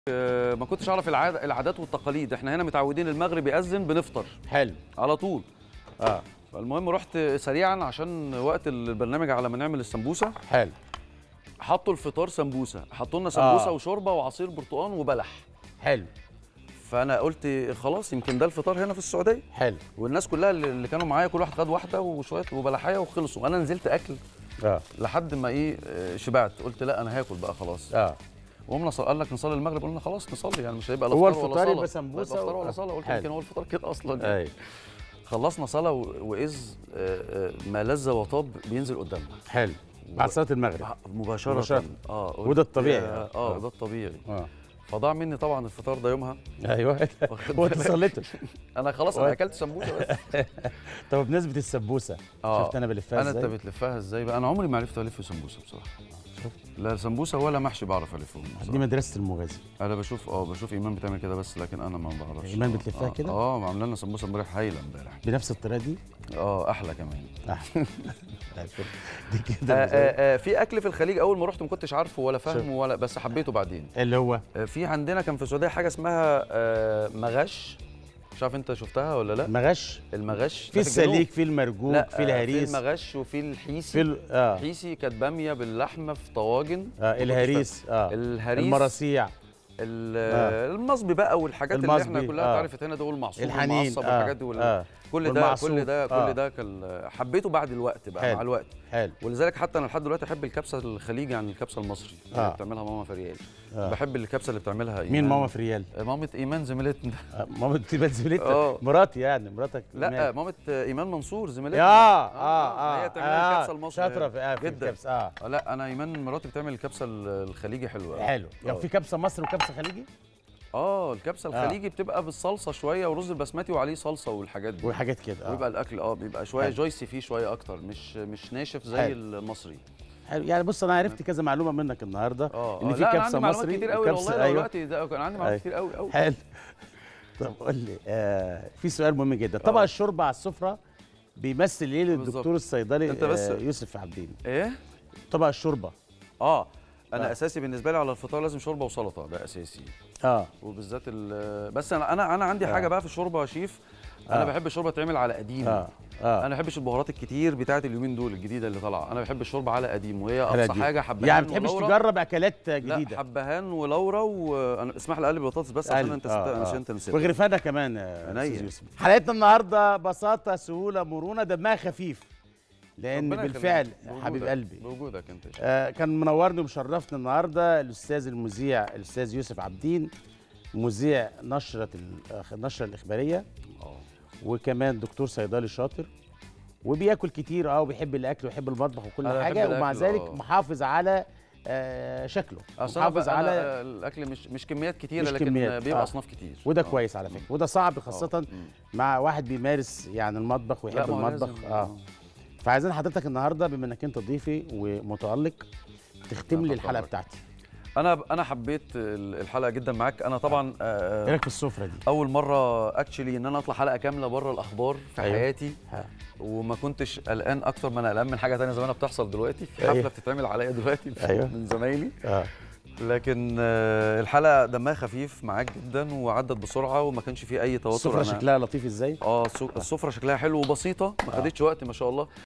آه، ما كنتش اعرف العاد العادات والتقاليد احنا هنا متعودين المغرب يأذن بنفطر حلو على طول اه فالمهم رحت سريعا عشان وقت البرنامج على ما نعمل السمبوسه حلو حطوا الفطار سمبوسه حطوا لنا سمبوسه آه. وشوربه وعصير برتقال وبلح حلو فانا قلت خلاص يمكن ده الفطار هنا في السعوديه حلو والناس كلها اللي اللي كانوا معايا كل واحد خد واحده وشويه وبلحيه وخلصوا انا نزلت اكل اه لحد ما ايه آه، شبعت قلت لا انا هاكل بقى خلاص اه وقمنا ص- قال لك نصلي المغرب قلنا خلاص نصلي يعني مش هيبقى لا هو فطار ولا الفطار صلاة. يبقى سمبوسة لا يبقى فطار و- ولا صلاه قلت حلو. يمكن هو الفطار كده اصلا يعني. اي خلصنا صلاه و- واذ آه، آه، ما لذ وطاب بينزل قدامنا حلو بعد صلاه المغرب مباشره مباشرة. اه قلت وده الطبيعي يا- يعني. اه آه. ده الطبيعي اه فضاع مني طبعا الفطار ده يومها ايوه واخد هو انت بالك؟ صليته انا خلاص انا وقت- اكلت سمبوسه بس طب بمناسبه السبوسه آه. شفت انا بلفها انا انت ازاي بتلفها ازاي بقى انا عمري ما عرفت الف سمبوسه بصراحه لا سمبوسه ولا محشي بعرف الفهم دي بصراحة. مدرسه المغازي انا بشوف اه بشوف ايمان بتعمل كده بس لكن انا ما بعرفش إيمان آه، بتلفها آه، كده؟ اه عامله لنا سمبوسه امبارح هايله امبارح بنفس الطريقه دي اه احلى كمان آه. دي آه كده آه آه في اكل في الخليج اول ما رحت ما كنتش عارفه ولا شوف. فاهمه ولا بس حبيته بعدين اللي هو آه في عندنا كان في السعوديه حاجه اسمها آه مغش مش عارف انت شفتها ولا لا مغش المغش في ده الجنوب. السليك في المرجوك لا في آه، الهريس في المغش وفي الحيسي في ال- اه الحيسي كانت باميه باللحمه في طواجن آه الهريس اه الهريس المراسيع ال- آه. المصبي بقى والحاجات اللي احنا المصبي، كلها آه. اتعرفت هنا دول المعصوب الحنين والمعصب آه. والحاجات دي وال... آه. كل ده والمعصوب، كل ده كل آه. ده كان حبيته بعد الوقت بقى حلو. مع الوقت حلو ولذلك حتى انا لحد دلوقتي احب الكبسه الخليجي عن الكبسه المصري اللي آه. بتعملها ماما فريال آه. بحب الكبسه اللي بتعملها مين إيمان. ماما فريال آه، مامة ايمان زميلتنا آه، ماما تبقى زميلتك آه. مراتي يعني مراتك لا إيمان. مامة ايمان منصور زميلتنا اه اه اه هي بتعمل آه. الكبسه المصري شاطره في آه في جدا الكبسه اه آه، لا انا ايمان مراتي بتعمل الكبسه ال- الخليجي حلوه أوي. حلو يعني آه. في كبسه مصري وكبسه خليجي اه الكبسه آه. الخليجي بتبقى بالصلصه شويه ورز البسمتي وعليه صلصه والحاجات دي وحاجات كده اه ويبقى الاكل اه بيبقى شويه حلو. جويسي فيه شويه اكتر مش مش ناشف زي حلو. المصري حلو يعني بص انا عرفت كذا معلومه منك النهارده اه ان آه، في لا، أنا كبسه عندي معلومات مصري كتير قوي وكبسة- والله لو أيوة. دلوقتي ده كان عندي معلومات أيوة. كتير قوي قوي حلو طب قول لي آه في سؤال مهم جدا طبق آه. الشوربه على السفره بيمثل ايه للدكتور بالظبط. الصيدلي أنت بس- آه يوسف عبدين ايه طبق الشوربه اه انا آه. اساسي بالنسبه لي على الفطار لازم شوربه وسلطه ده اساسي اه وبالذات ال- بس انا انا انا عندي آه. حاجه بقى في الشوربه يا شيف انا آه. بحب الشوربه تعمل على قديم اه اه انا ما بحبش البهارات الكتير بتاعه اليومين دول الجديده اللي طالعه انا بحب الشوربه على قديم وهي على اقصى دي. حاجه حبهان يعني ما بتحبش ولورا. تجرب اكلات لا جديده حبهان ولورا وانا اسمح لي اقلب بطاطس بس عشان قلب. انت آه، ست... آه. عشان انت نسيت وغرفانه كمان يا عينيا. أستاذ يوسف حلقتنا النهارده بساطه سهوله مرونه دمها خفيف لان ربنا بالفعل يخليك. حبيب بوجودك- قلبي بوجودك انت يا شيخ. آه كان منورني ومشرفني النهارده الاستاذ المذيع الاستاذ يوسف عبدين مذيع نشره ال- النشره الاخباريه اه وكمان دكتور صيدلي شاطر وبياكل كتير اه وبيحب الاكل ويحب المطبخ وكل أنا بحب حاجه ومع الأكل، ذلك آه. محافظ على آه شكله اصل أنا محافظ بقى- على أنا الاكل مش مش كميات كتيره مش لكن كميات، بيبقى آه. اصناف كتير وده آه. كويس على فكره وده صعب آه. خاصه مم. مع واحد بيمارس يعني المطبخ لا، ويحب ما هو المطبخ لازم. اه فعايزين حضرتك النهارده بما انك انت ضيفي ومتالق تختم لا، لي الحلقه طبعاً. بتاعتي انا انا حبيت ال- الحلقه جدا معاك انا طبعا آه، ايه رايك في السفره دي اول مره اكشلي ان انا اطلع حلقه كامله بره الاخبار في أيوة. حياتي ها. وما كنتش قلقان اكتر ما انا قلقان من حاجه تانية زمانها بتحصل دلوقتي في حفله أيوة. بتتعمل عليا دلوقتي أيوة. من زمايلي اه لكن آه، الحلقه دمها خفيف معاك جدا وعدت بسرعه وما كانش فيه اي توتر السفره أنا- شكلها لطيف ازاي اه السو- السفره شكلها حلو وبسيطه ما خدتش وقت ما شاء الله